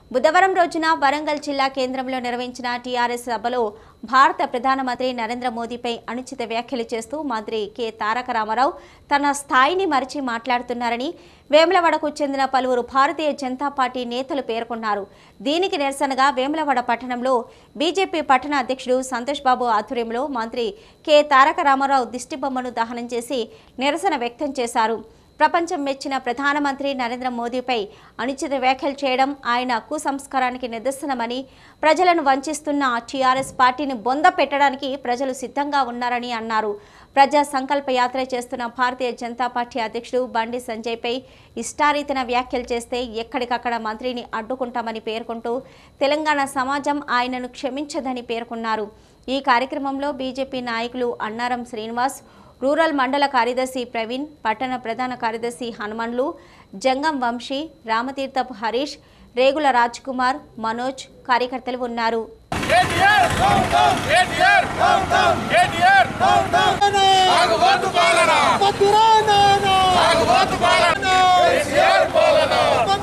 బుధవారం రోజున వరంగల్ జిల్లా కేంద్రంలో నిర్వహించిన టీఆర్ఎస్ సభలో భారత ప్రధానమంత్రి నరేంద్ర మోదీపై అనుచిత వ్యాఖ్యలు చేస్తూ మంత్రి కె తారక రామారావు తన స్థాయిని మరిచి మాట్లాడుతున్నారని వేములవాడకు చెందిన పలువురు భారతీయ జనతా పార్టీ నేతలు పేర్కొన్నారు దీనికి నిరసనగా వేములవాడ పట్టణంలో బీజేపీ పట్టణ అధ్యక్షుడు సంతోష్ బాబు ఆధ్వర్యంలో మంత్రి కె తారక రామారావు దిష్టిబొమ్మను దహనం చేసి నిరసన వ్యక్తం చేశారు ప్రపంచం మెచ్చిన ప్రధానమంత్రి నరేంద్ర మోదీపై అనుచిత వ్యాఖ్యలు చేయడం ఆయన కుసంస్కారానికి నిదర్శనమని ప్రజలను వంచిస్తున్న టీఆర్ఎస్ పార్టీని బొంద పెట్టడానికి ప్రజలు సిద్ధంగా ఉన్నారని అన్నారు ప్రజా సంకల్ప యాత్ర చేస్తున్న భారతీయ జనతా పార్టీ అధ్యక్షుడు బండి సంజయ్పై ఇష్టారీతన వ్యాఖ్యలు చేస్తే ఎక్కడికక్కడ మంత్రిని అడ్డుకుంటామని పేర్కొంటూ తెలంగాణ సమాజం ఆయనను క్షమించదని పేర్కొన్నారు ఈ కార్యక్రమంలో బీజేపీ నాయకులు అన్నారం శ్రీనివాస్ రూరల్ మండల కార్యదర్శి ప్రవీణ్ పట్టణ ప్రధాన కార్యదర్శి హనుమన్లు జంగం వంశీ రామతీర్థపు హరీష్ రేగుల రాజ్ కుమార్ మనోజ్ కార్యకర్తలు ఉన్నారు కేటీఆర్ కేటీఆర్ కేటీఆర్ సాగుబోతు పాలన సాగుబోతు పాలన కేసీఆర్ పాలన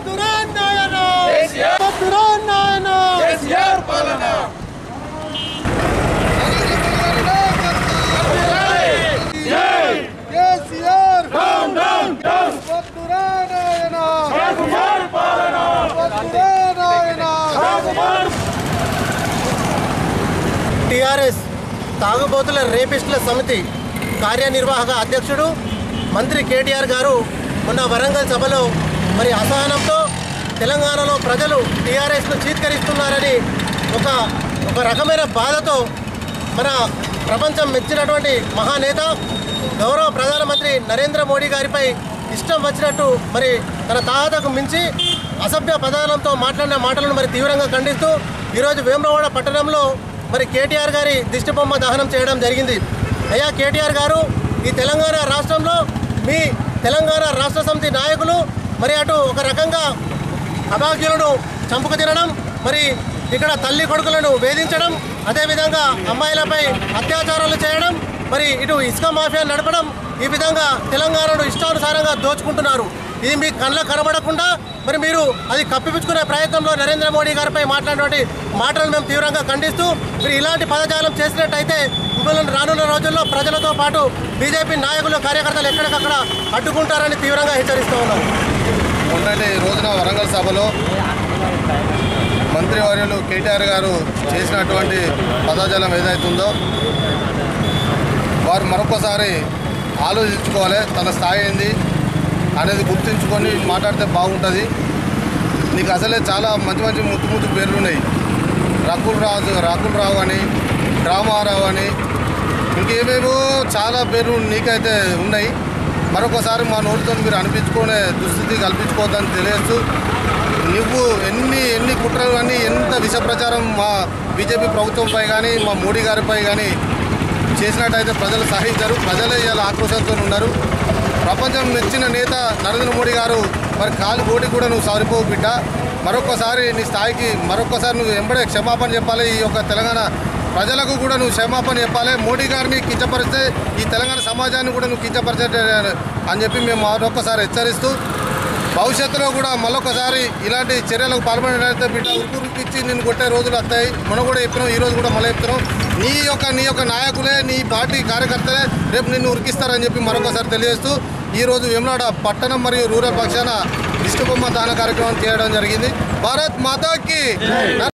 కేసీఆర్ పాలన కేసీఆర్ డౌన్ డౌన్ డౌన్ వద్దురానాయన సాగుమార్ పాలన వద్దురానాయన సాగుమార్ టిఆర్ఎస్ తాగుబోతుల రేపిస్టుల సమితి కార్యనిర్వాహక అధ్యక్షుడు మంత్రి కేటీఆర్ గారు మొన్న వరంగల్ సభలో మరి అసహనంతో తెలంగాణలో ప్రజలు టీఆర్ఎస్ను చీత్కరిస్తున్నారని ఒక ఒక రకమైన బాధతో మన ప్రపంచం మెచ్చినటువంటి మహానేత గౌరవ ప్రధానమంత్రి నరేంద్ర మోడీ గారిపై ఇష్టం వచ్చినట్టు మరి తన తాహతకు మించి అసభ్య పదాలంతో మాట్లాడిన మాటలను మరి తీవ్రంగా ఖండిస్తూ ఈరోజు వేములవాడ పట్టణంలో మరి కేటీఆర్ గారి దిష్టిబొమ్మ దహనం చేయడం జరిగింది అయ్యా కేటీఆర్ గారు ఈ తెలంగాణ రాష్ట్రంలో మీ తెలంగాణ రాష్ట్ర సమితి నాయకులు మరి అటు ఒక రకంగా అభాగ్యులను చంపుకు తినడం మరి ఇక్కడ తల్లి కొడుకులను వేధించడం అదేవిధంగా అమ్మాయిలపై అత్యాచారాలు చేయడం మరి ఇటు ఇసుక మాఫియా నడపడం ఈ విధంగా తెలంగాణను ఇష్టానుసారంగా దోచుకుంటున్నారు ఇది మీ కళ్ళ కనబడకుండా మరి మీరు అది కప్పిపుచ్చుకునే ప్రయత్నంలో నరేంద్ర మోడీ గారిపై మాట్లాడినటువంటి మాటలను మేము తీవ్రంగా ఖండిస్తూ మీరు ఇలాంటి పదజాలం చేసినట్టయితే మిమ్మల్ని రానున్న రోజుల్లో ప్రజలతో పాటు బీజేపీ నాయకులు కార్యకర్తలు ఎక్కడికక్కడ అడ్డుకుంటారని తీవ్రంగా హెచ్చరిస్తూ ఉన్నాం మొన్నటి రోజున వరంగల్ సభలో మంత్రివర్యులు కేటీఆర్ గారు చేసినటువంటి పదజాలం ఏదైతుందో వారు మరొకసారి ఆలోచించుకోవాలి తన స్థాయి ఏంది అనేది గుర్తుంచుకొని మాట్లాడితే బాగుంటుంది నీకు అసలే చాలా మంచి మంచి ముద్దు ముద్దు పేర్లు ఉన్నాయి రకుల్ రాజు రకుల్ రావు అని రామారావు అని ఇంకేమేమో చాలా పేర్లు నీకైతే ఉన్నాయి మరొకసారి మా నోటితో మీరు అనిపించుకునే దుస్థితి కల్పించుకోవద్దని తెలియజేస్తూ నువ్వు ఎన్ని ఎన్ని కుట్రలు కానీ ఎంత విష ప్రచారం మా బీజేపీ ప్రభుత్వంపై కానీ మా మోడీ గారిపై కానీ చేసినట్టయితే ప్రజలు సహించరు ప్రజలే ఇలా ఆక్రోశంతో ఉన్నారు ప్రపంచం మెచ్చిన నేత నరేంద్ర మోడీ గారు మరి కాలు కోటి కూడా నువ్వు సరిపోవు బిడ్డ మరొకసారి నీ స్థాయికి మరొకసారి నువ్వు ఎంబడే క్షమాపణ చెప్పాలి ఈ యొక్క తెలంగాణ ప్రజలకు కూడా నువ్వు క్షమాపణ చెప్పాలి మోడీ గారిని కించపరిస్తే ఈ తెలంగాణ సమాజాన్ని కూడా నువ్వు కించపరిచే అని చెప్పి మేము మరొకసారి హెచ్చరిస్తూ భవిష్యత్తులో కూడా మళ్ళొకసారి ఇలాంటి చర్యలకు పాల్పడినట్లయితే బిడ్డ ఉరుకురికిచ్చి నిన్ను కొట్టే రోజులు వస్తాయి మనం కూడా చెప్పినాం ఈ రోజు కూడా మళ్ళీ చెప్తున్నాం నీ యొక్క నీ యొక్క నాయకులే నీ పార్టీ కార్యకర్తలే రేపు నిన్ను ఉరికిస్తారని చెప్పి మరొకసారి తెలియజేస్తూ ఈ రోజు వేములాడ పట్టణం మరియు రూరల్ పక్షాన దిష్టిబొమ్మ దాన కార్యక్రమం చేయడం జరిగింది భారత్ మాతాకి